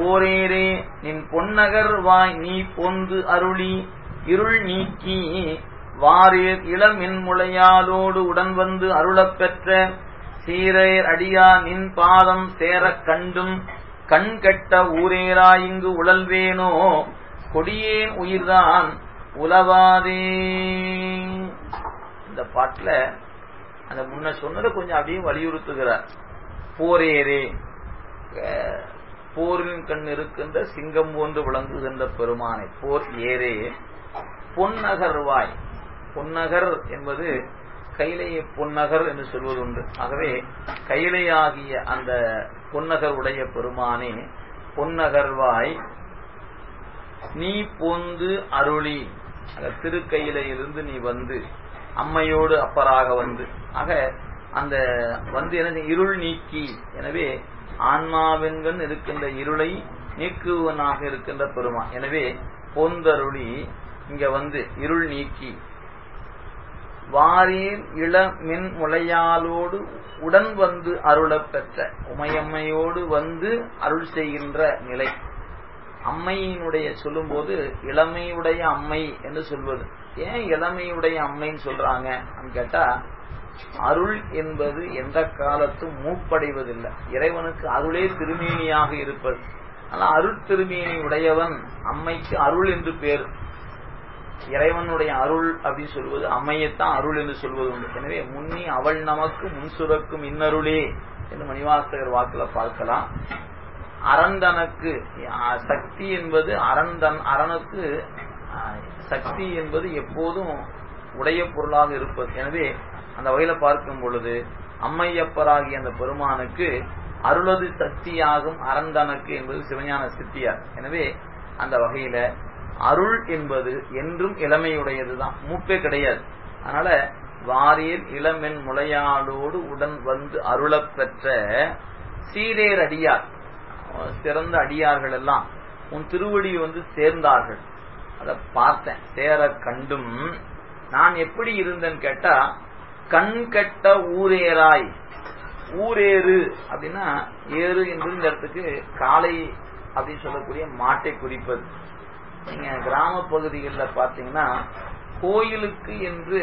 போரேரே நின் பொன்னகர் வாய் நீ பொந்து அருளி இருள் நீக்கி வாரேர் இளமின் முளையாலோடு உடன் வந்து அருளப் பெற்ற சீரேர் அடியா நின் பாதம் சேரக் கண்டும் கண் கெட்ட ஊரேரா இங்கு உழல்வேனோ கொடியேன் உயிர்தான் உலவாதே இந்த பாட்டுல அந்த முன்ன சொன்னதை கொஞ்சம் அப்படியே வலியுறுத்துகிறார் போரேரே போரின் கண் இருக்கின்ற சிங்கம் போன்று விளங்குகின்ற பெருமானை போர் ஏரே பொன்னகர்வாய் பொன்னகர் என்பது கைலைய பொன்னகர் என்று சொல்வதுண்டு ஆகவே கைலையாகிய அந்த பொன்னகர் உடைய பெருமானே பொன்னகர்வாய் நீ போந்து அருளி திருக்கையிலிருந்து நீ வந்து அம்மையோடு அப்பராக வந்து ஆக அந்த வந்து என்ன இருள் நீக்கி எனவே ஆன்மாவென்கண் இருக்கின்ற இருளை நீக்குவனாக இருக்கின்ற பெருமான் எனவே போந்தருளி இங்க வந்து இருள் நீக்கி வாரீர் இள மின் முளையாலோடு உடன் வந்து அருளப் பெற்ற உமையம்மையோடு வந்து அருள் செய்கின்ற நிலை அம்மையினுடைய சொல்லும்போது இளமையுடைய அம்மை என்று சொல்வது ஏன் இளமையுடைய அம்மைன்னு சொல்றாங்க கேட்டா அருள் என்பது எந்த காலத்தும் மூப்படைவதில்லை இறைவனுக்கு அருளே திருமேனியாக இருப்பது ஆனா அருள் திருமேனி உடையவன் அம்மைக்கு அருள் என்று பேர் இறைவனுடைய அருள் அப்படின்னு சொல்வது அம்மையத்தான் அருள் என்று சொல்வது உண்டு எனவே முன்னி அவள் நமக்கு முன்சுரக்கும் இன்னருளே என்று மணிவாசகர் வாக்குல பார்க்கலாம் அரந்தனுக்கு சக்தி என்பது அரந்தன் அரணுக்கு சக்தி என்பது எப்போதும் உடைய பொருளாக இருப்பது எனவே அந்த வகையில பார்க்கும் பொழுது அம்மையப்பராகிய அந்த பெருமானுக்கு அருளது சக்தியாகும் அரந்தனுக்கு என்பது சிவஞான சித்தியார் எனவே அந்த வகையில அருள் என்பது என்றும் இளமையுடையதுதான் மூப்பே கிடையாது அதனால வாரியல் இளமென் முளையாளோடு உடன் வந்து அருளப் பெற்ற சீரேர் அடியார் சிறந்த அடியார்கள் எல்லாம் உன் திருவடி வந்து சேர்ந்தார்கள் அத பார்த்தேன் சேர கண்டும் நான் எப்படி இருந்தேன்னு கேட்டா கண் கெட்ட ஊரேராய் ஊரேறு அப்படின்னா ஏறு என்பது இந்த இடத்துக்கு காலை அப்படின்னு சொல்லக்கூடிய மாட்டை குறிப்பது நீங்க கிராம பகுதிகளில் பார்த்தீங்கன்னா கோயிலுக்கு என்று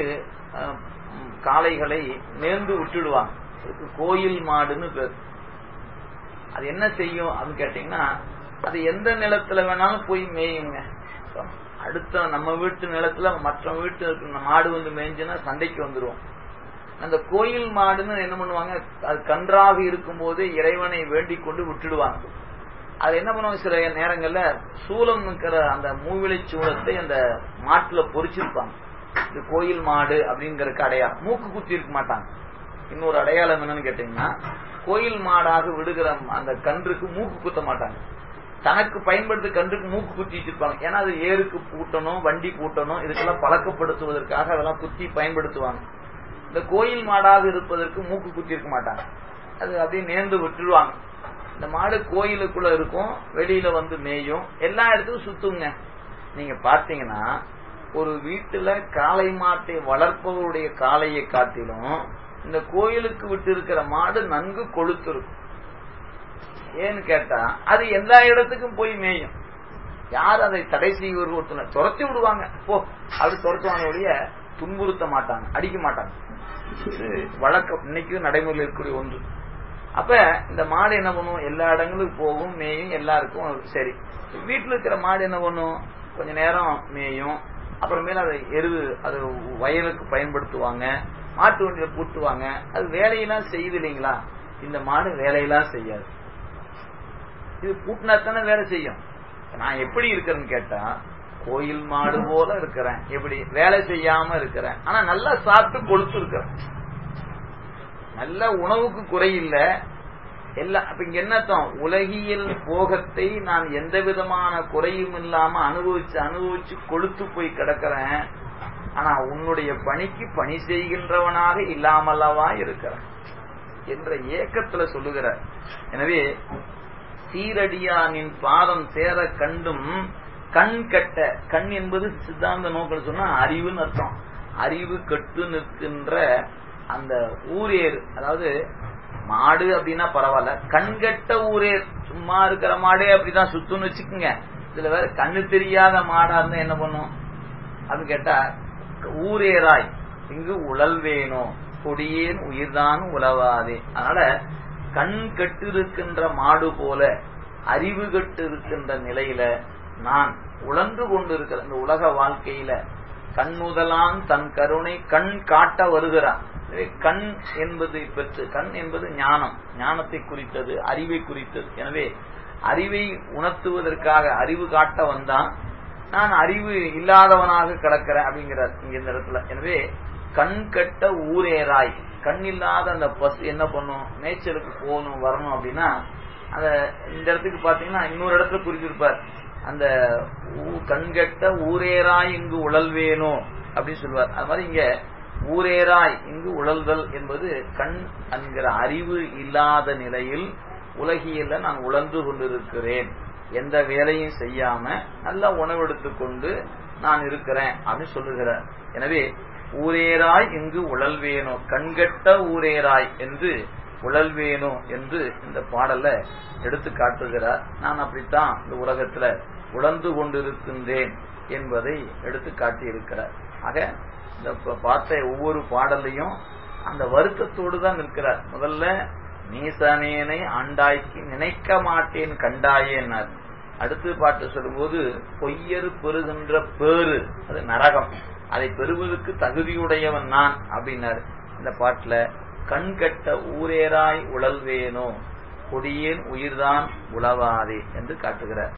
காளைகளை நேர்ந்து விட்டுடுவாங்க கோயில் மாடுன்னு பேர் அது என்ன செய்யும் அப்படின்னு கேட்டீங்கன்னா அது எந்த நிலத்துல வேணாலும் போய் மேயுங்க அடுத்த நம்ம வீட்டு நிலத்துல மற்ற வீட்டு மாடு வந்து மேய்ஞ்சுன்னா சண்டைக்கு வந்துடும் அந்த கோயில் மாடுன்னு என்ன பண்ணுவாங்க அது கன்றாக இருக்கும் போதே இறைவனை வேண்டிக் கொண்டு விட்டுடுவாங்க அது என்ன பண்ணுவாங்க சில நேரங்கள்ல சூலம் இருக்கிற அந்த மூவிலை சூளத்தை அந்த மாட்டுல பொறிச்சிருப்பாங்க இது கோயில் மாடு அப்படிங்கறதுக்கு அடையாளம் மூக்கு குத்தி இருக்க மாட்டாங்க இன்னொரு அடையாளம் என்னன்னு கேட்டீங்கன்னா கோயில் மாடாக விடுகிற அந்த கன்றுக்கு மூக்கு குத்த மாட்டாங்க தனக்கு பயன்படுத்த கன்றுக்கு மூக்கு குத்தி வச்சிருப்பாங்க ஏன்னா அது ஏருக்கு பூட்டணும் வண்டி பூட்டணும் இதுக்கெல்லாம் பழக்கப்படுத்துவதற்காக அதெல்லாம் குத்தி பயன்படுத்துவாங்க இந்த கோயில் மாடாக இருப்பதற்கு மூக்கு குத்தி இருக்க மாட்டாங்க அது அப்படியே நேர்ந்து விட்டுருவாங்க இந்த மாடு கோயிலுக்குள்ள இருக்கும் வெளியில வந்து மேயும் எல்லா இடத்துக்கும் சுத்துங்க நீங்க பாத்தீங்கன்னா ஒரு வீட்டுல காளை மாட்டை வளர்ப்பவருடைய காளையை காட்டிலும் இந்த கோயிலுக்கு விட்டு இருக்கிற மாடு நன்கு கொழுத்து இருக்கும் ஏன்னு கேட்டா அது எல்லா இடத்துக்கும் போய் மேயும் யார் அதை தடை செய்வது ஒருத்தர் துரத்தி விடுவாங்க போ அப்படி துரத்துவாங்க ஒழிய துன்புறுத்த மாட்டாங்க அடிக்க மாட்டாங்க வழக்கம் இன்னைக்கு நடைமுறையில் இருக்கக்கூடிய ஒன்று அப்ப இந்த மாடு என்ன பண்ணும் எல்லா இடங்களுக்கும் போகும் மேயும் எல்லாருக்கும் சரி வீட்டுல இருக்கிற மாடு என்ன பண்ணும் கொஞ்ச நேரம் மேயும் அப்புறமேல அதை எருவு அது வயலுக்கு பயன்படுத்துவாங்க மாட்டு வண்டியில பூட்டுவாங்க அது வேலையெல்லாம் செய்யுது இல்லைங்களா இந்த மாடு வேலையெல்லாம் செய்யாது இது பூட்டினா தானே வேலை செய்யும் நான் எப்படி இருக்கிறேன்னு கேட்டா கோயில் மாடு போல இருக்கிறேன் எப்படி வேலை செய்யாம இருக்கிறேன் ஆனா நல்லா சாப்பிட்டு கொழுத்து இருக்கிறேன் நல்ல உணவுக்கு குறையில்ல எல்லா அப்ப இங்க என்னத்தம் உலகியல் போகத்தை நான் எந்த விதமான குறையும் இல்லாம அனுபவிச்சு அனுபவிச்சு கொழுத்து போய் கிடக்கிறேன் ஆனா உன்னுடைய பணிக்கு பணி செய்கின்றவனாக இல்லாமல்லவா இருக்கிறேன் என்ற ஏக்கத்துல சொல்லுகிறார் எனவே சீரடியானின் பாதம் சேர கண்டும் கண் கட்ட கண் என்பது சித்தாந்த நோக்கில் சொன்னா அறிவுன்னு அர்த்தம் அறிவு கட்டு நிற்கின்ற அந்த ஊரேர் அதாவது மாடு அப்படின்னா பரவாயில்ல கண்கட்ட ஊரே சும்மா இருக்கிற மாடே அப்படிதான் சுத்துன்னு வச்சுக்குங்க இதுல வேற கண்ணு தெரியாத மாடா இருந்தா என்ன பண்ணும் அப்படின்னு கேட்டா ஊரேராய் இங்கு உழல் வேணும் கொடியேன் உயிர்தான் உழவாதே அதனால கண் கட்டு இருக்கின்ற மாடு போல அறிவு கட்டு இருக்கின்ற நிலையில நான் உழன்று கொண்டிருக்கிற இந்த உலக வாழ்க்கையில கண்ணுதலான் தன் கருணை கண் காட்ட வருகிறான் கண் என்பதை பெற்று கண் என்பது ஞானம் ஞானத்தை குறித்தது அறிவை குறித்தது எனவே அறிவை உணர்த்துவதற்காக அறிவு காட்ட வந்தான் நான் அறிவு இல்லாதவனாக கிடக்கிறேன் அப்படிங்கிறார் இங்க இந்த இடத்துல எனவே கண் கட்ட ஊரேராய் கண் இல்லாத அந்த பசு என்ன பண்ணும் மேய்ச்சலுக்கு போகணும் வரணும் அப்படின்னா அத இந்த இடத்துக்கு பாத்தீங்கன்னா இன்னொரு இடத்துல குறிப்பிருப்பார் அந்த கண்கட்ட ஊரேராய் இங்கு உழல் வேணும் அப்படின்னு சொல்லுவார் அது மாதிரி இங்க ஊரேராய் இங்கு உழல்தல் என்பது கண் என்கிற அறிவு இல்லாத நிலையில் உலகியல்ல நான் உழந்து கொண்டிருக்கிறேன் எந்த வேலையும் செய்யாம நல்லா உணவெடுத்துக் கொண்டு நான் இருக்கிறேன் அப்படின்னு சொல்லுகிறார் எனவே ஊரேராய் இங்கு உழல் வேணும் கண்கட்ட ஊரேராய் என்று உழல் வேணும் என்று இந்த பாடல எடுத்து காட்டுகிறார் நான் அப்படித்தான் இந்த உலகத்துல உழந்து கொண்டிருக்கின்றேன் என்பதை எடுத்து காட்டியிருக்கிறார் ஆக இந்த பார்த்த ஒவ்வொரு பாடலையும் அந்த வருத்தத்தோடு தான் நிற்கிறார் முதல்ல நீசனேனை ஆண்டாய்க்கு நினைக்க மாட்டேன் கண்டாயேன்னார் அடுத்து பாட்டு சொல்லும்போது பொய்யரு பெறுகின்ற பேரு அது நரகம் அதை பெறுவதற்கு தகுதியுடையவன் நான் அப்படின்னாரு இந்த பாட்டுல கண் கட்ட ஊரேராய் உழல்வேனோ கொடியேன் உயிர்தான் உழவாதே என்று காட்டுகிறார்